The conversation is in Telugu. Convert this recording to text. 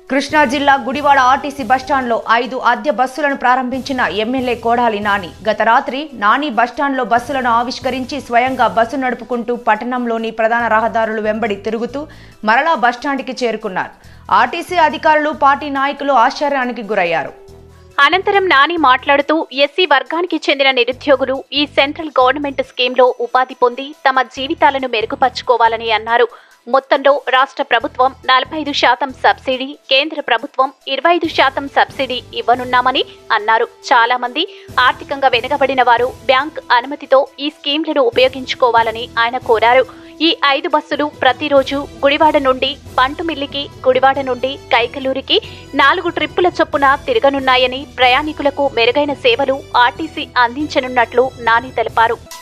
కృష్ణా జిల్లా గుడివాడ ఆర్టీసీ బస్టాండ్లో ఐదు అద్దె బస్సులను ప్రారంభించిన ఎమ్మెల్యే కోడాలి నాని గత రాత్రి నాని బస్టాండ్లో బస్సులను ఆవిష్కరించి స్వయంగా బస్సు నడుపుకుంటూ పట్టణంలోని ప్రధాన రహదారులు వెంబడి తిరుగుతూ మరలా బస్టాండ్కి చేరుకున్నారు ఆర్టీసీ అధికారులు పార్టీ నాయకులు ఆశ్చర్యానికి గురయ్యారు అనంతరం నాని మాట్లాడుతూ ఎస్సీ వర్గానికి చెందిన నిరుద్యోగులు ఈ సెంట్రల్ గవర్నమెంట్ స్కీమ్లో ఉపాధి పొంది తమ జీవితాలను మెరుగుపరుచుకోవాలని అన్నారు మొత్తంలో రాష్ట్ర ప్రభుత్వం నలభై ఐదు శాతం సబ్సిడీ కేంద్ర ప్రభుత్వం ఇరవై ఐదు శాతం సబ్సిడీ ఇవ్వనున్నామని అన్నారు చాలా మంది ఆర్థికంగా వెనుకబడిన వారు బ్యాంక్ అనుమతితో ఈ స్కీమ్లను ఉపయోగించుకోవాలని ఆయన కోరారు ఈ ఐదు బస్సులు ప్రతిరోజు గుడివాడ నుండి పంటుమిల్లికి గుడివాడ నుండి కైకలూరికి నాలుగు ట్రిప్పుల చొప్పున తిరగనున్నాయని ప్రయాణికులకు మెరుగైన సేవలు ఆర్టీసీ అందించనున్నట్లు నాని తెలిపారు